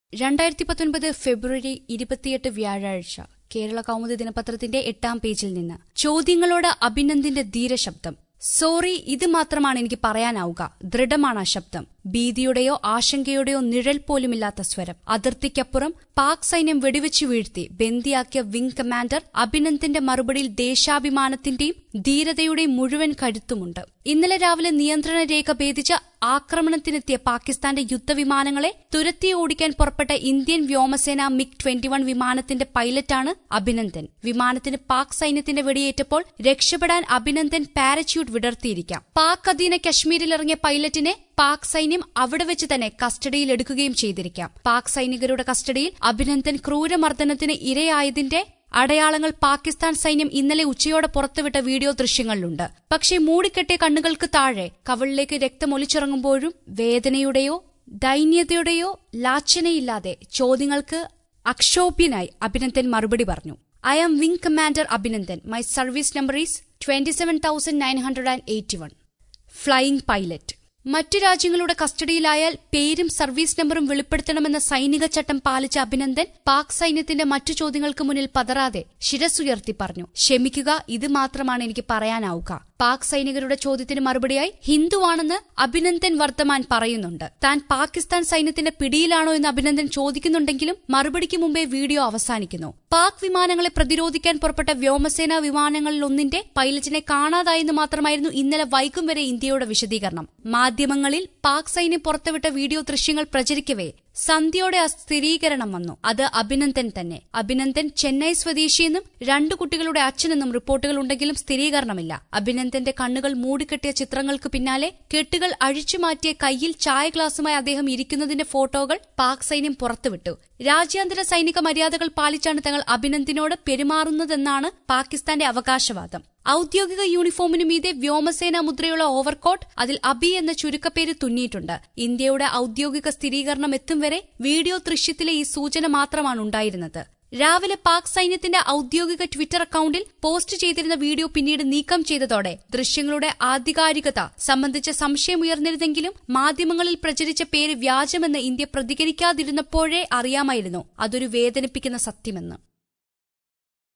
രണ്ടായിരത്തി പത്തൊൻപത് ഫെബ്രുവരി ഇരുപത്തിയെട്ട് വ്യാഴാഴ്ച കേരള കൗമുദി ദിനപത്രത്തിന്റെ എട്ടാം പേജിൽ നിന്ന് ചോദ്യങ്ങളോട് അഭിനന്ദിന്റെ ധീരശബ്ദം സോറി ഇത് മാത്രമാണ് എനിക്ക് പറയാനാവുക ദൃഢമാണ് ആ ശബ്ദം ഭീതിയുടെയോ ആശങ്കയുടെയോ നിഴൽ പോലുമില്ലാത്ത സ്വരം അതിർത്തിക്കപ്പുറം പാക് സൈന്യം വെടിവെച്ചു വീഴ്ത്തി ബന്ദിയാക്കിയ വിംഗ് കമാൻഡർ അഭിനന്ദന്റെ മറുപടിയിൽ ദേശാഭിമാനത്തിന്റെയും ധീരതയുടെയും മുഴുവൻ കരുത്തുമുണ്ട് ഇന്നലെ രാവിലെ നിയന്ത്രണ രേഖ ഭേദിച്ച ആക്രമണത്തിനെത്തിയ പാകിസ്ഥാന്റെ യുദ്ധവിമാനങ്ങളെ തുരത്തി ഓടിക്കാൻ പുറപ്പെട്ട ഇന്ത്യൻ വ്യോമസേന മിഗ് ട്വന്റി വൺ വിമാനത്തിന്റെ പൈലറ്റാണ് അഭിനന്ദൻ വിമാനത്തിന് പാക് സൈന്യത്തിന്റെ വെടിയേറ്റപ്പോൾ രക്ഷപ്പെടാൻ അഭിനന്ദൻ പാരച്യൂട്ട് വിടർത്തിയിരിക്കാം പാക് അധീന കശ്മീരിലിറങ്ങിയ പൈലറ്റിനെ പാക് സൈന്യം അവിടെ വെച്ച് തന്നെ കസ്റ്റഡിയിൽ എടുക്കുകയും ചെയ്തിരിക്കാം പാക് സൈനികരുടെ കസ്റ്റഡിയിൽ അഭിനന്ദൻ ക്രൂരമർദ്ദനത്തിന് ഇരയായതിന്റെ അടയാളങ്ങൾ പാകിസ്ഥാൻ സൈന്യം ഇന്നലെ ഉച്ചയോടെ പുറത്തുവിട്ട വീഡിയോ ദൃശ്യങ്ങളിലുണ്ട് പക്ഷേ മൂടിക്കെട്ടിയ കണ്ണുകൾക്ക് താഴെ കവളിലേക്ക് രക്തമൊലിച്ചിറങ്ങുമ്പോഴും വേദനയുടെയോ ദൈന്യതയുടെയോ ലാച്ചനയില്ലാതെ ചോദ്യങ്ങൾക്ക് അക്ഷോഭ്യനായി അഭിനന്ദൻ മറുപടി പറഞ്ഞു I am wing commander Abhinandan my service number is twenty seven thousand nine hundred and eighty one flying pilot മറ്റു രാജ്യങ്ങളുടെ കസ്റ്റഡിയിലായാൽ പേരും സർവീസ് നമ്പറും വെളിപ്പെടുത്തണമെന്ന സൈനിക ചട്ടം പാലിച്ച അഭിനന്ദൻ പാക് സൈന്യത്തിന്റെ മറ്റു ചോദ്യങ്ങൾക്ക് മുന്നിൽ പതറാതെ ശിരസുയർത്തി പറഞ്ഞു ക്ഷമിക്കുക ഇത് മാത്രമാണ് എനിക്ക് പറയാനാവുക പാക് സൈനികരുടെ ചോദ്യത്തിന് മറുപടിയായി ഹിന്ദുവാണെന്ന് അഭിനന്ദൻ വർദ്ധമാൻ പറയുന്നുണ്ട് താൻ പാകിസ്ഥാൻ സൈന്യത്തിന്റെ പിടിയിലാണോ എന്ന് അഭിനന്ദൻ ചോദിക്കുന്നുണ്ടെങ്കിലും മറുപടിക്ക് മുമ്പേ വീഡിയോ അവസാനിക്കുന്നു പാക് വിമാനങ്ങളെ പ്രതിരോധിക്കാൻ പുറപ്പെട്ട വ്യോമസേനാ വിമാനങ്ങളിലൊന്നിന്റെ പൈലറ്റിനെ കാണാതായെന്ന് മാത്രമായിരുന്നു ഇന്നലെ വൈകും വരെ ഇന്ത്യയുടെ വിശദീകരണം മാധ്യമങ്ങളിൽ പാക് സൈന്യം പുറത്തുവിട്ട വീഡിയോ ദൃശ്യങ്ങൾ പ്രചരിക്കവേ സന്ധ്യയോടെ ആ സ്ഥിരീകരണം വന്നു അത് അഭിനന്ദൻ തന്നെ അഭിനന്ദൻ ചെന്നൈ സ്വദേശിയെന്നും രണ്ടു കുട്ടികളുടെ അച്ഛനെന്നും റിപ്പോർട്ടുകൾ ഉണ്ടെങ്കിലും സ്ഥിരീകരണമില്ല അഭിനന്ദന്റെ കണ്ണുകൾ മൂടിക്കെട്ടിയ ചിത്രങ്ങൾക്ക് പിന്നാലെ കെട്ടുകൾ അഴിച്ചുമാറ്റിയ കയ്യിൽ ചായ ഗ്ലാസുമായി അദ്ദേഹം ഇരിക്കുന്നതിന്റെ ഫോട്ടോകൾ പാക് സൈന്യം പുറത്തുവിട്ടു രാജ്യാന്തര സൈനിക മര്യാദകൾ പാലിച്ചാണ് തങ്ങൾ അഭിനന്ദിനോട് പെരുമാറുന്നതെന്നാണ് പാകിസ്ഥാന്റെ അവകാശവാദം ഔദ്യോഗിക യൂണിഫോമിനു മീതെ വ്യോമസേന മുദ്രയുള്ള ഓവർകോട്ട് അതിൽ അബി എന്ന ചുരുക്കപ്പേര് തുന്നിയിട്ടുണ്ട് ഇന്ത്യയുടെ ഔദ്യോഗിക സ്ഥിരീകരണം എത്തും വരെ വീഡിയോ ദൃശ്യത്തിലെ ഈ സൂചന മാത്രമാണ് ഉണ്ടായിരുന്നത് രാവിലെ പാക് സൈന്യത്തിന്റെ ഔദ്യോഗിക ട്വിറ്റർ അക്കൌണ്ടിൽ പോസ്റ്റ് ചെയ്തിരുന്ന വീഡിയോ പിന്നീട് നീക്കം ചെയ്തതോടെ ദൃശ്യങ്ങളുടെ ആധികാരികത സംബന്ധിച്ച സംശയമുയർന്നിരുന്നെങ്കിലും മാധ്യമങ്ങളിൽ പ്രചരിച്ച പേര് വ്യാജമെന്ന് ഇന്ത്യ പ്രതികരിക്കാതിരുന്നപ്പോഴേ അറിയാമായിരുന്നു അതൊരു വേദനിപ്പിക്കുന്ന സത്യമെന്ന്